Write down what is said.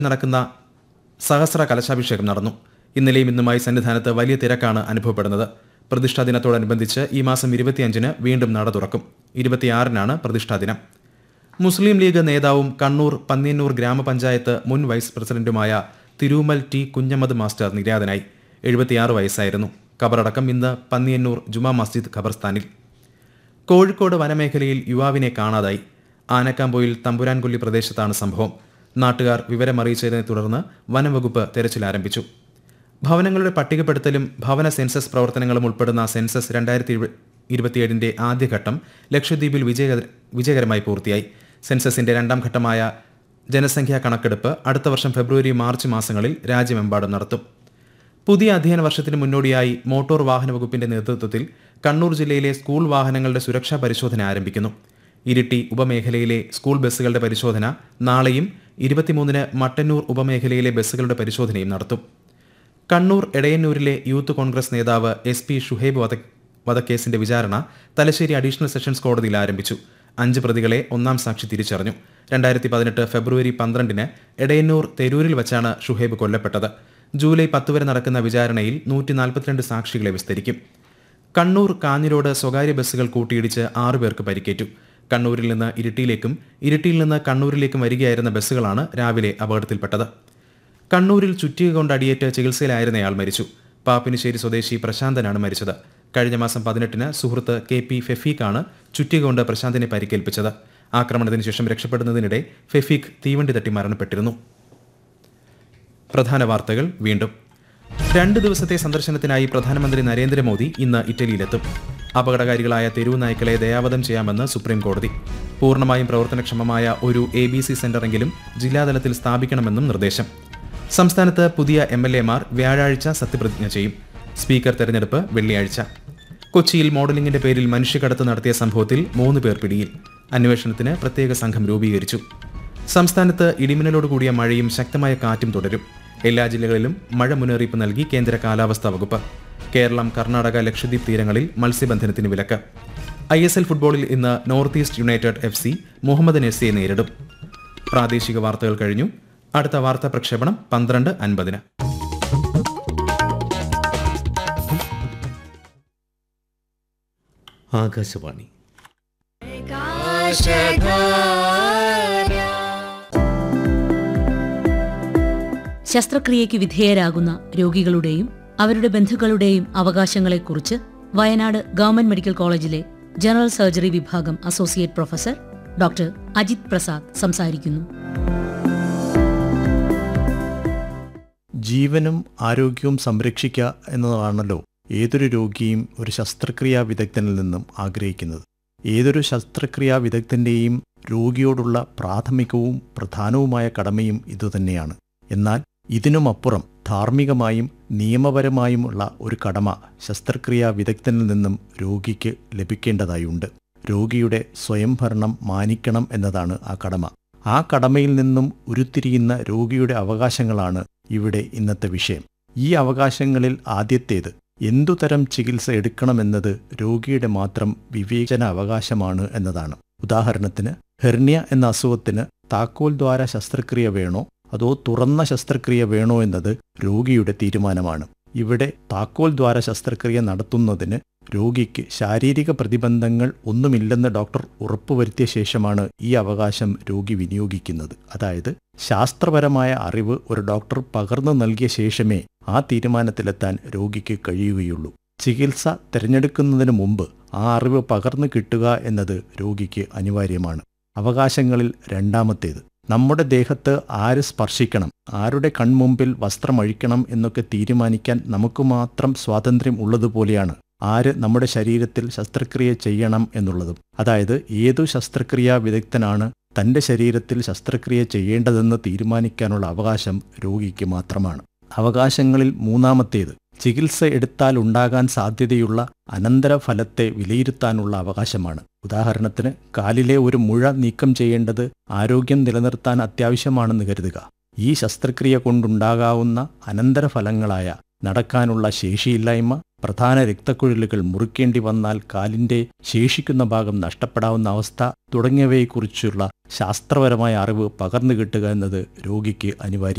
നടക്കുന്ന സഹസ്ര കലശാഭിഷേകം നടന്നു ഇന്നലെയും ഇന്നുമായി സന്നിധാനത്ത് വലിയ തിരക്കാണ് അനുഭവപ്പെടുന്നത് പ്രതിഷ്ഠാ ദിനത്തോടനുബന്ധിച്ച് ഈ മാസം ഇരുപത്തിയഞ്ചിന് വീണ്ടും നട തുറക്കും ഇരുപത്തിയാറിനാണ് പ്രതിഷ്ഠാ ദിനം മുസ്ലിം ലീഗ് നേതാവും കണ്ണൂർ പന്ന്യന്നൂർ ഗ്രാമപഞ്ചായത്ത് മുൻ വൈസ് പ്രസിഡന്റുമായ തിരുമൽ ടി കുഞ്ഞമ്മദ് മാസ്റ്റർ നിര്യാതനായി എഴുപത്തിയാറ് വയസ്സായിരുന്നു കബറടക്കം ഇന്ന് പന്ന്യന്നൂർ ജുമാ മസ്ജിദ് ഖബർസ്ഥാനിൽ കോഴിക്കോട് വനമേഖലയിൽ യുവാവിനെ കാണാതായി ആനക്കാമ്പോയിൽ തമ്പുരാൻകൊല്ലി പ്രദേശത്താണ് സംഭവം നാട്ടുകാർ വിവരമറിയിച്ചതിനെ തുടർന്ന് വനംവകുപ്പ് തെരച്ചിൽ ആരംഭിച്ചു ഭവനങ്ങളുടെ പട്ടികപ്പെടുത്തലും ഭവന സെൻസസ് പ്രവർത്തനങ്ങളും ഉൾപ്പെടുന്ന സെൻസസ് രണ്ടായിരത്തി ഇരുപത്തിയേഴിന്റെ ആദ്യഘട്ടം ലക്ഷദ്വീപിൽ വിജയ വിജയകരമായി പൂർത്തിയായി സെൻസസിന്റെ രണ്ടാം ഘട്ടമായ ജനസംഖ്യാ കണക്കെടുപ്പ് അടുത്ത വർഷം ഫെബ്രുവരി മാർച്ച് മാസങ്ങളിൽ രാജ്യമെമ്പാടും നടത്തും പുതിയ അധ്യയന വർഷത്തിന് മുന്നോടിയായി മോട്ടോർ വാഹന വകുപ്പിന്റെ നേതൃത്വത്തിൽ കണ്ണൂർ ജില്ലയിലെ സ്കൂൾ വാഹനങ്ങളുടെ സുരക്ഷാ പരിശോധന ആരംഭിക്കുന്നു ഇരിട്ടി ഉപമേഖലയിലെ സ്കൂൾ ബസ്സുകളുടെ പരിശോധന നാളെയും ഇരുപത്തിമൂന്നിന് മട്ടന്നൂർ ഉപമേഖലയിലെ ബസ്സുകളുടെ പരിശോധനയും നടത്തും കണ്ണൂർ എടയന്നൂരിലെ യൂത്ത് കോൺഗ്രസ് നേതാവ് എസ് പി ഷുഹൈബ് വധ വധക്കേസിന്റെ വിചാരണ തലശ്ശേരി അഡീഷണൽ സെഷൻസ് കോടതിയിൽ ആരംഭിച്ചു അഞ്ച് പ്രതികളെ ഒന്നാം സാക്ഷി തിരിച്ചറിഞ്ഞു രണ്ടായിരത്തി പതിനെട്ട് ഫെബ്രുവരി പന്ത്രണ്ടിന് എടയന്നൂർ തെരൂരിൽ വച്ചാണ് ഷുഹൈബ് കൊല്ലപ്പെട്ടത് ജൂലൈ പത്ത് വരെ നടക്കുന്ന വിചാരണയിൽ നൂറ്റി നാൽപ്പത്തിരണ്ട് സാക്ഷികളെ വിസ്തരിക്കും കണ്ണൂർ കാഞ്ഞിരോട് സ്വകാര്യ ബസ്സുകൾ കൂട്ടിയിടിച്ച് ആറുപേർക്ക് പരിക്കേറ്റു കണ്ണൂരിൽ നിന്ന് ഇരിട്ടിയിലേക്കും ഇരിട്ടിയിൽ നിന്ന് കണ്ണൂരിലേക്കും വരികയായിരുന്ന ബസ്സുകളാണ് രാവിലെ അപകടത്തിൽപ്പെട്ടത് കണ്ണൂരിൽ ചുറ്റിക കൊണ്ട് അടിയേറ്റ് ചികിത്സയിലായിരുന്നയാൾ മരിച്ചു പാപ്പിനിശ്ശേരി സ്വദേശി പ്രശാന്തനാണ് മരിച്ചത് കഴിഞ്ഞ മാസം പതിനെട്ടിന് സുഹൃത്ത് കെ പി ഫെഫീഖാണ് ചുറ്റിക കൊണ്ട് പ്രശാന്തിനെ പരിക്കേൽപ്പിച്ചത് ആക്രമണത്തിന് ശേഷം രക്ഷപ്പെടുന്നതിനിടെ ഫെഫീഖ് തീവണ്ടി തട്ടി മരണപ്പെട്ടിരുന്നു പ്രധാന വാർത്തകൾ വീണ്ടും രണ്ട് ദിവസത്തെ സന്ദർശനത്തിനായി പ്രധാനമന്ത്രി നരേന്ദ്രമോദി ഇന്ന് ഇറ്റലിയിലെത്തും അപകടകാരികളായ തെരുവ് നായ്ക്കളെ ദയാവധം ചെയ്യാമെന്ന് സുപ്രീം കോടതി പൂർണ്ണമായും പ്രവർത്തനക്ഷമമായ ഒരു എ ബി സി സെന്ററെങ്കിലും ജില്ലാതലത്തിൽ സ്ഥാപിക്കണമെന്നും നിർദ്ദേശം സംസ്ഥാനത്ത് പുതിയ എം എൽ എമാർ വ്യാഴാഴ്ച സത്യപ്രതിജ്ഞ ചെയ്യും സ്പീക്കർ തെരഞ്ഞെടുപ്പ് വെള്ളിയാഴ്ച കൊച്ചിയിൽ മോഡലിംഗിന്റെ പേരിൽ മനുഷ്യക്കടത്ത് നടത്തിയ സംഭവത്തിൽ മൂന്ന് പേർ പിടിയിൽ അന്വേഷണത്തിന് പ്രത്യേക സംഘം രൂപീകരിച്ചു സംസ്ഥാനത്ത് ഇടിമിന്നലോടുകൂടിയ മഴയും ശക്തമായ കാറ്റും തുടരും എല്ലാ ജില്ലകളിലും മഴ മുന്നറിയിപ്പ് നൽകി കേന്ദ്ര കാലാവസ്ഥാ വകുപ്പ് കേരളം കർണാടക ലക്ഷദ്വീപ് തീരങ്ങളിൽ മത്സ്യബന്ധനത്തിന് വിലക്ക് ഐ എസ് എൽ ഫുട്ബോളിൽ ഇന്ന് North East United F C Muhammad നെസ്സിയെ നേരിടും പ്രാദേശിക വാർത്തകൾ കഴിഞ്ഞു അടുത്ത വാർത്താ പ്രക്ഷേപണം പന്ത്രണ്ട് അൻപതിന് ആകാശവാണി ശസ്ത്രക്രിയയ്ക്ക് വിധേയരാകുന്ന രോഗികളുടെയും അവരുടെ ബന്ധുക്കളുടെയും അവകാശങ്ങളെക്കുറിച്ച് വയനാട് ഗവൺമെന്റ് മെഡിക്കൽ കോളേജിലെ ജനറൽ സർജറി വിഭാഗം associate professor doctor Ajith Prasad സംസാരിക്കുന്നു ജീവനും ആരോഗ്യവും സംരക്ഷിക്കുക എന്നതാണല്ലോ ഏതൊരു രോഗിയും ഒരു ശസ്ത്രക്രിയാ വിദഗ്ധനിൽ നിന്നും ആഗ്രഹിക്കുന്നത് ഏതൊരു ശസ്ത്രക്രിയാ വിദഗ്ധന്റെയും രോഗിയോടുള്ള പ്രാഥമികവും പ്രധാനവുമായ കടമയും ഇതുതന്നെയാണ് എന്നാൽ ഇതിനുമപ്പുറം ധാർമ്മികമായും നിയമപരമായുമുള്ള ഒരു കടമ ശസ്ത്രക്രിയാ വിദഗ്ധനിൽ നിന്നും രോഗിക്ക് ലഭിക്കേണ്ടതായുണ്ട് രോഗിയുടെ സ്വയംഭരണം മാനിക്കണം എന്നതാണ് ആ കടമ ആ കടമയിൽ നിന്നും ഉരുത്തിരിയുന്ന രോഗിയുടെ അവകാശങ്ങളാണ് ഇവിടെ ഇന്നത്തെ വിഷയം ഈ അവകാശങ്ങളിൽ ആദ്യത്തേത് എന്തുതരം ചികിത്സ എടുക്കണമെന്നത് രോഗിയുടെ മാത്രം വിവേചന അവകാശമാണ് എന്നതാണ് ഉദാഹരണത്തിന് ഹെർണിയ എന്ന അസുഖത്തിന് താക്കോൽ ദ്വാര ശസ്ത്രക്രിയ വേണോ അതോ തുറന്ന ശസ്ത്രക്രിയ വേണോ എന്നത് രോഗിയുടെ തീരുമാനമാണ് ഇവിടെ താക്കോൽ ദ്വാര ശസ്ത്രക്രിയ നടത്തുന്നതിന് രോഗിക്ക് ശാരീരിക പ്രതിബന്ധങ്ങൾ ഒന്നുമില്ലെന്ന് ഡോക്ടർ ഉറപ്പുവരുത്തിയ ശേഷമാണ് ഈ അവകാശം രോഗി വിനിയോഗിക്കുന്നത് അതായത് ശാസ്ത്രപരമായ അറിവ് ഒരു ഡോക്ടർ പകർന്നു നൽകിയ ശേഷമേ ആ തീരുമാനത്തിലെത്താൻ രോഗിക്ക് കഴിയുകയുള്ളൂ ചികിത്സ തിരഞ്ഞെടുക്കുന്നതിന് മുമ്പ് ആ അറിവ് പകർന്നു കിട്ടുക എന്നത് രോഗിക്ക് അനിവാര്യമാണ് അവകാശങ്ങളിൽ രണ്ടാമത്തേത് നമ്മുടെ ദേഹത്ത് ആര് സ്പർശിക്കണം ആരുടെ കൺമുമ്പിൽ വസ്ത്രമഴിക്കണം എന്നൊക്കെ തീരുമാനിക്കാൻ നമുക്ക് മാത്രം സ്വാതന്ത്ര്യം ഉള്ളതുപോലെയാണ് ആര് നമ്മുടെ ശരീരത്തിൽ ശസ്ത്രക്രിയ ചെയ്യണം എന്നുള്ളതും അതായത് ഏതു ശസ്ത്രക്രിയാ വിദഗ്ധനാണ് തന്റെ ശരീരത്തിൽ ശസ്ത്രക്രിയ ചെയ്യേണ്ടതെന്ന് തീരുമാനിക്കാനുള്ള അവകാശം രോഗിക്ക് മാത്രമാണ് അവകാശങ്ങളിൽ മൂന്നാമത്തേത് ചികിത്സ എടുത്താൽ ഉണ്ടാകാൻ സാധ്യതയുള്ള അനന്തരഫലത്തെ വിലയിരുത്താനുള്ള അവകാശമാണ് ഉദാഹരണത്തിന് കാലിലെ ഒരു മുഴ നീക്കം ചെയ്യേണ്ടത് ആരോഗ്യം നിലനിർത്താൻ അത്യാവശ്യമാണെന്ന് കരുതുക ഈ ശസ്ത്രക്രിയ കൊണ്ടുണ്ടാകാവുന്ന അനന്തരഫലങ്ങളായ നടക്കാനുള്ള ശേഷിയില്ലായ്മ പ്രധാന രക്തക്കുഴലുകൾ മുറിക്കേണ്ടി വന്നാൽ കാലിന്റെ ശേഷിക്കുന്ന ഭാഗം നഷ്ടപ്പെടാവുന്ന അവസ്ഥ തുടങ്ങിയവയെക്കുറിച്ചുള്ള ശാസ്ത്രപരമായ അറിവ് പകർന്നു കിട്ടുക എന്നത് രോഗിക്ക് അനിവാര്യമാണ്